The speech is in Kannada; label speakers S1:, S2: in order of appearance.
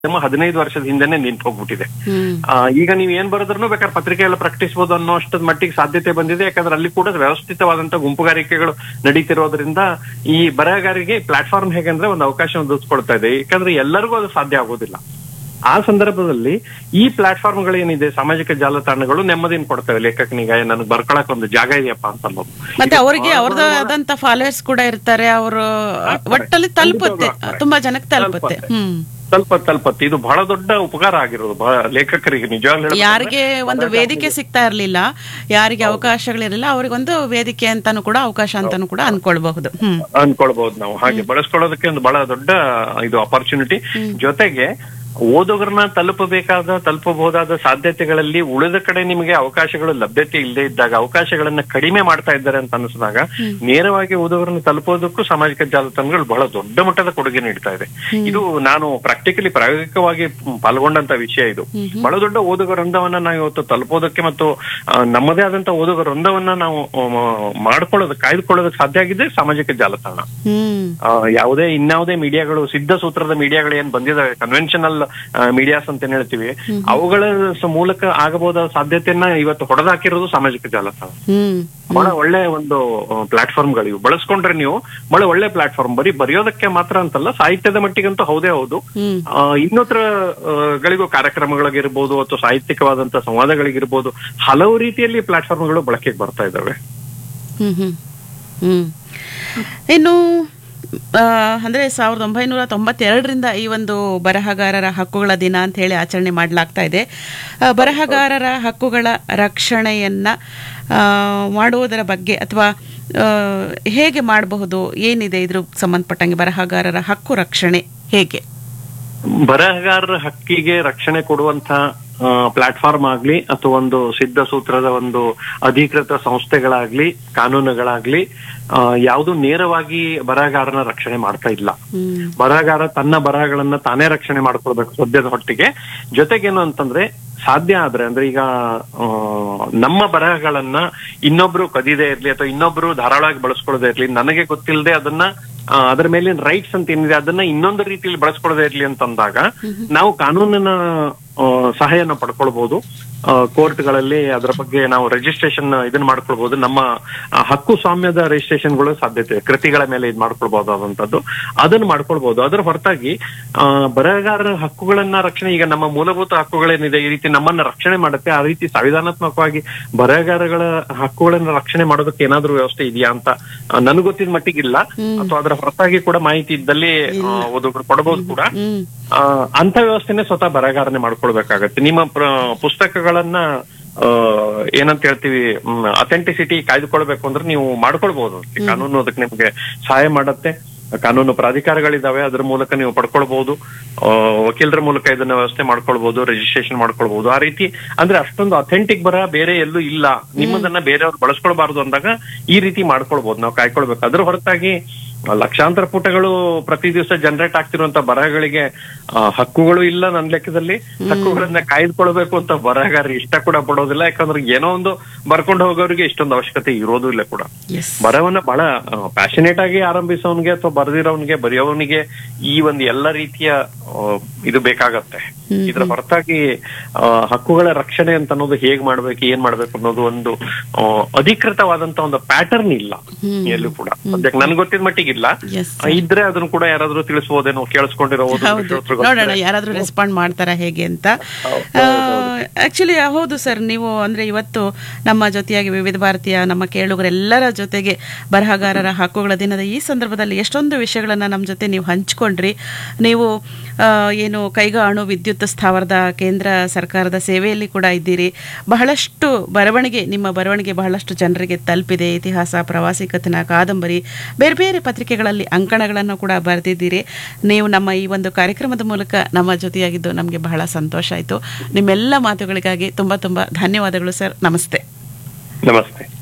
S1: ನಮ್ಮ ಹದಿನೈದು ವರ್ಷದ ಹಿಂದೆನೆ ನಿಂತು ಹೋಗ್ಬಿಟ್ಟಿದೆ
S2: ಹ್ಮ್
S1: ಆ, ಈಗ ನೀವು ಏನ್ ಬರೆದ್ರು ಬೇಕಾದ್ರೆ ಪತ್ರಿಕೆ ಎಲ್ಲ ಪ್ರಕಟಿಸಬಹುದು ಅನ್ನೋ ಅಷ್ಟದ ಮಟ್ಟಿಗೆ ಸಾಧ್ಯತೆ ಬಂದಿದೆ ಯಾಕಂದ್ರೆ ಅಲ್ಲಿ ಕೂಡ ವ್ಯವಸ್ಥಿತವಾದಂತ ಗುಂಪುಗಾರಿಕೆಗಳು ನಡೀತಿರೋದ್ರಿಂದ ಈ ಬರಹಗಾರಿಗೆ ಪ್ಲಾಟ್ಫಾರ್ಮ್ ಹೇಗಂದ್ರೆ ಒಂದು ಅವಕಾಶ ಒದಗಿಸ್ಕೊಡ್ತಾ ಇದೆ ಯಾಕಂದ್ರೆ ಎಲ್ಲರಿಗೂ ಅದು ಸಾಧ್ಯ ಆಗೋದಿಲ್ಲ ಆ ಸಂದರ್ಭದಲ್ಲಿ ಈ ಪ್ಲಾಟ್ಫಾರ್ಮ್ಗಳು ಏನಿದೆ ಸಾಮಾಜಿಕ ಜಾಲತಾಣಗಳು ನೆಮ್ಮದಿನ ಕೊಡ್ತವೆ ಲೇಖಕನಿಗೆ ನನಗೆ ಬರ್ಕೊಳಕ್ ಒಂದು ಜಾಗ ಇದೆಯಪ್ಪ ಅಂತ ಅನ್ನೋದು
S2: ಮತ್ತೆ ಅವರಿಗೆ ಅವ್ರದ್ದು ಆದಂತ ಫಾಲೋವರ್ಸ್ ಕೂಡ ಇರ್ತಾರೆ ಅವರು ಒಟ್ಟಲ್ಲಿ ತಲುಪುತ್ತೆ ತುಂಬಾ ಜನಕ್ಕೆ ತಲುಪುತ್ತೆ ಹ್ಮ್
S1: ಸ್ವಲ್ಪ ತಲುಪತ್ತೆ ಇದು ಬಹಳ ದೊಡ್ಡ ಉಪಕಾರ ಆಗಿರೋದು ಬಹಳ ಲೇಖಕರಿಗೆ ನಿಜವಾಗ್ಲೂ ಹೇಳ್ಬೇಕಂದ್ರೆ
S2: ಯಾರಿಗೆ ಒಂದು ವೇದಿಕೆ ಸಿಗ್ತಾ ಇರ್ಲಿಲ್ಲ ಯಾರಿಗೆ ಅವಕಾಶಗಳಿರಲಿಲ್ಲ ಅವ್ರಿಗೊಂದು ವೇದಿಕೆ ಅಂತಾನು ಕೂಡ ಅವಕಾಶ ಅಂತಾನು ಕೂಡ ಅನ್ಕೊಳ್ಬಹುದು ಹ್ಮ್
S1: ಅನ್ಕೊಳ್ಬಹುದು ನಾವು ಹಾಗೆ ಬಳಸ್ಕೊಳ್ಳೋದಕ್ಕೆ ಒಂದು ಬಹಳ ದೊಡ್ಡ ಇದು ಅಪರ್ಚುನಿಟಿ ಜೊತೆಗೆ ಓದುಗರನ್ನ ತಲುಪಬೇಕಾದ ತಲುಪಬಹುದಾದ ಸಾಧ್ಯತೆಗಳಲ್ಲಿ ಉಳಿದ ಕಡೆ ನಿಮಗೆ ಅವಕಾಶಗಳು ಲಭ್ಯತೆ ಇಲ್ಲದೆ ಇದ್ದಾಗ ಅವಕಾಶಗಳನ್ನ ಕಡಿಮೆ ಮಾಡ್ತಾ ಇದ್ದಾರೆ ಅಂತ ಅನಿಸಿದಾಗ ನೇರವಾಗಿ ಓದುಗರನ್ನ ತಲುಪೋದಕ್ಕೂ ಸಾಮಾಜಿಕ ಜಾಲತಾಣಗಳು ಬಹಳ ದೊಡ್ಡ ಮಟ್ಟದ ಕೊಡುಗೆ ನೀಡ್ತಾ ಇದೆ ಇದು ನಾನು ಪ್ರಾಕ್ಟಿಕಲಿ ಪ್ರಾಯೋಗಿಕವಾಗಿ ಪಾಲ್ಗೊಂಡಂತ ವಿಷಯ ಇದು ಬಹಳ ದೊಡ್ಡ ಓದುಗ ವೃಂದವನ್ನ ನಾವು ಇವತ್ತು ತಲುಪೋದಕ್ಕೆ ಮತ್ತು ಆ, ನಮ್ಮದೇ ಆದಂತ ಓದುಗ ವೃಂದವನ್ನ ನಾವು ಆ, ಮಾಡ್ಕೊಳ್ಳೋದಕ್ಕೆ ಕಾಯ್ದುಕೊಳ್ಳೋದಕ್ಕೆ ಸಾಧ್ಯ ಆಗಿದೆ ಸಾಮಾಜಿಕ ಜಾಲತಾಣ
S2: ಹ್ಮ್
S1: ಆ, ಯಾವುದೇ ಇನ್ಯಾವುದೇ ಮೀಡಿಯಾಗಳು ಸಿದ್ಧ ಸೂತ್ರದ ಮೀಡಿಯಾಗಳು ಏನ್ ಬಂದಿದಾವೆ ಕನ್ವೆನ್ಷನಲ್ ಮೀಡಿಯಾಸ್ ಅಂತ ಏನ್ ಹೇಳ್ತೀವಿ ಅವುಗಳ ಸ- ಮೂಲಕ ಆಗಬಹುದಾದ ಸಾಧ್ಯತೆಯನ್ನ ಇವತ್ತು ಹೊಡೆದಾಕಿರೋದು ಸಾಮಾಜಿಕ ಜಾಲತಾಣ
S2: ಹ್ಮ್
S1: ಬಹಳ ಒಳ್ಳೆ ಒಂದು ಪ್ಲಾಟ್ಫಾರ್ಮ್ ಗಳಿವು ಬಳಸ್ಕೊಂಡ್ರೆ ನೀವು ಬಹಳ ಒಳ್ಳೆ ಪ್ಲಾಟ್ಫಾರ್ಮ್ ಬರೀ ಬರೆಯೋದಕ್ಕೆ ಮಾತ್ರ ಅಂತಲ್ಲ ಸಾಹಿತ್ಯದ ಮಟ್ಟಿಗಂತೂ ಹೌದೇ ಹೌದು
S2: ಹ್ಮ್
S1: ಆ, ಇನ್ನೊತ್ರ ಆ, ಗಳಿಗೂ ಕಾರ್ಯಕ್ರಮಗಳಿಗಿರ್ಬೋದು ಅಥವಾ ಸಾಹಿತ್ಯಿಕವಾದಂತ ಸಂವಾದಗಳಿಗಿರ್ಬೋದು ಹಲವು ರೀತಿಯಲ್ಲಿ ಪ್ಲಾಟ್ಫಾರ್ಮ್ಗಳು ಬಳಕೆಗೆ ಬರ್ತಾ ಇದಾವೆ
S2: ಹ್ಮ್ ಹ್ಮ್ ಹ್ಮ್ ಇನ್ನು ಆ, ಅಂದ್ರೆ ಸಾವಿರದ ಒಂಬೈನೂರ ತೊಂಬತ್ತೆರಡರಿಂದ ಈ ಒಂದು ಬರಹಗಾರರ ಹಕ್ಕುಗಳ ದಿನ ಅಂತ ಹೇಳಿ ಆಚರಣೆ ಮಾಡಲಾಗ್ತಾ ಇದೆ ಆ, ಬರಹಗಾರರ ಹಕ್ಕುಗಳ ರಕ್ಷಣೆಯನ್ನ ಆ, ಮಾಡುವುದರ ಬಗ್ಗೆ ಅಥವಾ ಆ, ಹೇಗೆ ಮಾಡಬಹುದು ಏನಿದೆ ಇದ್ರ ಸಂಬಂಧಪಟ್ಟಂಗೆ ಬರಹಗಾರರ ಹಕ್ಕು ರಕ್ಷಣೆ ಹೇಗೆ
S1: ಬರಹಗಾರರ ಹಕ್ಕಿಗೆ ರಕ್ಷಣೆ ಕೊಡುವಂತ ಪ್ಲಾಟ್ಫಾರ್ಮ್ ಆಗ್ಲಿ ಅಥವಾ ಒಂದು ಸಿದ್ಧ ಸೂತ್ರದ ಒಂದು ಅಧಿಕೃತ ಸಂಸ್ಥೆಗಳಾಗ್ಲಿ ಕಾನೂನುಗಳಾಗ್ಲಿ ಯಾವುದು ನೇರವಾಗಿ ಬರಹಗಾರನ ರಕ್ಷಣೆ ಮಾಡ್ತಾ ಇಲ್ಲ
S2: ಹ್ಮ್
S1: ಬರಹಗಾರ ತನ್ನ ಬರಹಗಳನ್ನ ತಾನೇ ರಕ್ಷಣೆ ಮಾಡ್ಕೊಳ್ಬೇಕು ಸದ್ಯದ ಹೊಟ್ಟಿಗೆ ಜೊತೆಗೇನು ಅಂತಂದ್ರೆ ಸಾಧ್ಯ ಆದ್ರೆ ಅಂದ್ರೆ ಈಗ ಆ, ನಮ್ಮ ಬರಹಗಳನ್ನ ಇನ್ನೊಬ್ರು ಕದಿದೇ ಇರ್ಲಿ ಅಥವಾ ಇನ್ನೊಬ್ರು ಧಾರಾಳವಾಗಿ ಬಳಸ್ಕೊಳ್ಳೋದೇ ಇರ್ಲಿ ನನಗೆ ಗೊತ್ತಿಲ್ಲದೆ ಅದನ್ನ ಆ, ಅದರ ಮೇಲಿನ ರೈಟ್ಸ್ ಅಂತ ಏನಿದೆ ಅದನ್ನ ಇನ್ನೊಂದು ರೀತಿಯಲ್ಲಿ ಬಳಸ್ಕೊಳ್ಳೋದೇ ಇರ್ಲಿ ಅಂತಂದಾಗ ನಾವು ಕಾನೂನಿನ ಆ, ಸಹಾಯನ ಪಡ್ಕೊಳ್ಬಹುದು ಕೋರ್ಟ್ಗಳಲ್ಲಿ ಅದರ ಬಗ್ಗೆ ನಾವು ರಿಜಿಸ್ಟ್ರೇಷನ್ ಇದನ್ನ ಮಾಡ್ಕೊಳ್ಬಹುದು ನಮ್ಮ ಆ, ಹಕ್ಕು ಸ್ವಾಮ್ಯದ ರಿಜಿಸ್ಟ್ರೇಷನ್ಗಳು ಸಾಧ್ಯತೆ ಇದೆ. ಕೃತಿಗಳ ಮೇಲೆ ಇದು ಮಾಡ್ಕೊಳ್ಬಹುದಾದಂತದ್ದು ಅದನ್ನ ಮಾಡ್ಕೊಳ್ಬಹುದು ಅದರ ಹೊರತಾಗಿ ಆ, ಬರಹಗಾರರ ಹಕ್ಕುಗಳನ್ನ ರಕ್ಷಣೆ ಈಗ ನಮ್ಮ ಮೂಲಭೂತ ಹಕ್ಕುಗಳೇನಿದೆ ಈ ರೀತಿ ನಮ್ಮನ್ನ ರಕ್ಷಣೆ ಮಾಡುತ್ತೆ ಆ ರೀತಿ ಸಂವಿಧಾನಾತ್ಮಕವಾಗಿ ಬರಹಗಾರಗಳ ಹಕ್ಕುಗಳನ್ನ ರಕ್ಷಣೆ ಮಾಡೋದಕ್ಕೆ ಏನಾದ್ರೂ ವ್ಯವಸ್ಥೆ ಇದೆಯಾ ಅಂತ ಆ, ನನಗ್ ಗೊತ್ತಿದ ಮಟ್ಟಿಗಿಲ್ಲ ಅಥವಾ ಅದರ ಹೊರತಾಗಿ ಕೂಡ ಮಾಹಿತಿ ಇದ್ದಲ್ಲಿ ಆ, ಓದುಗರು ಕೊಡಬಹುದು ಕೂಡ
S2: ಹ್ಮ್
S1: ಆ, ಅಂತ ವ್ಯವಸ್ಥೆನೆ ಸ್ವತಃ ಬರಹಗಾರನೆ ಮಾಡ್ಕೊಳ್ಬೇಕಾಗತ್ತೆ ನಿಮ್ಮ ಪ್ರ- ಪುಸ್ತಕಗಳನ್ನ ಆ, ಏನಂತ ಹೇಳ್ತೀವಿ ಅಥೆಂಟಿಸಿಟಿ ಕಾಯ್ದುಕೊಳ್ಬೇಕು ಅಂದ್ರೆ ನೀವು ಮಾಡ್ಕೊಳ್ಬಹುದು ಕಾನೂನು ಅದಕ್ಕೆ ನಿಮ್ಗೆ ಸಹಾಯ ಮಾಡತ್ತೆ ಕಾನೂನು ಪ್ರಾಧಿಕಾರಗಳಿದಾವೆ ಅದ್ರ ಮೂಲಕ ನೀವು ಪಡ್ಕೊಳ್ಬಹುದು ಆ, ವಕೀಲರ ಮೂಲಕ ಇದನ್ನ ವ್ಯವಸ್ಥೆ ಮಾಡ್ಕೊಳ್ಬಹುದು ರಿಜಿಸ್ಟ್ರೇಷನ್ ಮಾಡ್ಕೊಳ್ಬಹುದು ಆ ರೀತಿ ಅಂದ್ರೆ ಅಷ್ಟೊಂದು ಅಥೆಂಟಿಕ್ ಬರಹ ಬೇರೆ ಎಲ್ಲೂ ಇಲ್ಲ ನಿಮ್ಮದನ್ನ ಬೇರೆಯವ್ರು ಬಳಸ್ಕೊಳ್ಬಾರ್ದು ಅಂದಾಗ ಈ ರೀತಿ ಮಾಡ್ಕೊಳ್ಬಹುದು ನಾವು ಕಾಯ್ಕೊಳ್ಬೇಕು ಅದ್ರ ಹೊರತಾಗಿ ಲಕ್ಷಾಂತರ ಪುಟಗಳು ಪ್ರತಿ ದಿವಸ ಜನರೇಟ್ ಆಗ್ತಿರುವಂತ ಬರಹಗಳಿಗೆ ಆ, ಹಕ್ಕುಗಳು ಇಲ್ಲ ನನ್ನ ಲೆಕ್ಕದಲ್ಲಿ ಹಕ್ಕುಗಳನ್ನ ಕಾಯ್ದುಕೊಳ್ಬೇಕು ಅಂತ ಬರಹಗಾರ ಇಷ್ಟ ಕೂಡ ಪಡೋದಿಲ್ಲ ಯಾಕಂದ್ರೆ ಏನೋ ಒಂದು ಬರ್ಕೊಂಡು ಹೋಗೋರಿಗೆ ಇಷ್ಟೊಂದು ಅವಶ್ಯಕತೆ ಇರೋದು ಇಲ್ಲ ಕೂಡ
S2: ಎಸ್
S1: ಬರವನ್ನ ಬಹಳ ಪ್ಯಾಷನೇಟ್ ಆಗಿ ಆರಂಭಿಸೋನ್ಗೆ ಅಥವಾ ಬರೆದಿರೋನ್ಗೆ ಬರೆಯೋವನಿಗೆ ಈ ಒಂದು ಎಲ್ಲ ರೀತಿಯ ಆ, ಇದು ಬೇಕಾಗತ್ತೆ ಇದ್ರ ಹೊರತಾಗಿ ಆ, ಹಕ್ಕುಗಳ ರಕ್ಷಣೆ ಅಂತ ಅನ್ನೋದು ಹೇಗ್ ಮಾಡ್ಬೇಕು ಏನ್ ಮಾಡ್ಬೇಕು ಅನ್ನೋದು ಒಂದು ಆ, ಅಧಿಕೃತವಾದಂತ ಒಂದು ಪ್ಯಾಟರ್ನ್ ಇಲ್ಲ ಎಲ್ಲೂ ಕೂಡ ಸದ್ಯಕ್ಕೆ ನನ್ಗೆ ಗೊತ್ತಿದ ಮಟ್ಟಿಗಿಲ್ಲ
S2: ಎಸ್
S1: ಆ, ಇದ್ರೆ ಅದನ್ನ ಕೂಡ ಯಾರಾದ್ರೂ ತಿಳಿಸಬಹುದೇನೋ ಕೇಳಿಸ್ಕೊಂಡಿರೋ ಓದುಗರು
S2: ಹೌದು
S1: ಶ್ರೋತೃಗಳು
S2: ನೋಡೋಣ ಯಾರಾದ್ರೂ ರೆಸ್ಪಾಂಡ್ ಮಾಡ್ತಾರಾ ಹೇಗೆ ಅಂತ ಆಕ್ಚುಲಿ ಹೌದು ಸರ್ ನೀವು ಅಂದ್ರೆ ಇವತ್ತು ನಮ್ಮ ಜೊತೆಯಾಗಿ ವಿವಿಧ ಭಾರತೀಯ ನಮ್ಮ ಕೇಳುಗರೆಲ್ಲರ ಜೊತೆಗೆ ಬರಹಗಾರರ ಹಕ್ಕುಗಳ ದಿನದ ಈ ಸಂದರ್ಭದಲ್ಲಿ ಎಷ್ಟೊಂದು ವಿಷಯಗಳನ್ನ ನಮ್ಮ ಜೊತೆ ನೀವು ಹಂಚ್ಕೊಂಡ್ರಿ ನೀವು ಆ, ಏನು ಕೈಗಾ ಅಣು ವಿದ್ಯುತ್ ಸ್ಥಾವರದ ಕೇಂದ್ರ ಸರ್ಕಾರದ ಸೇವೆಯಲ್ಲಿ ಕೂಡ ಇದ್ದೀರಿ ಬಹಳಷ್ಟು ಬರವಣಿಗೆ ನಿಮ್ಮ ಬರವಣಿಗೆ ಬಹಳಷ್ಟು ಜನರಿಗೆ ತಲುಪಿದೆ ಇತಿಹಾಸ ಪ್ರವಾಸಿ ಕಥನ ಕಾದಂಬರಿ ಬೇರೆ ಬೇರೆ ಪತ್ರಿಕೆಗಳಲ್ಲಿ ಅಂಕಣಗಳನ್ನು ಕೂಡ ಬರೆದಿದ್ದೀರಿ ನೀವು ನಮ್ಮ ಈ ಒಂದು ಕಾರ್ಯಕ್ರಮದ ಮೂಲಕ ನಮ್ಮ ಜೊತೆಯಾಗಿದ್ದು ನಮಗೆ ಬಹಳ ಸಂತೋಷ ಆಯಿತು ನಿಮ್ಮೆಲ್ಲ ಮಾತುಗಳಿಗಾಗಿ ತುಂಬ ತುಂಬ ಧನ್ಯವಾದಗಳು ಸರ್ ನಮಸ್ತೆ
S1: ನಮಸ್ತೆ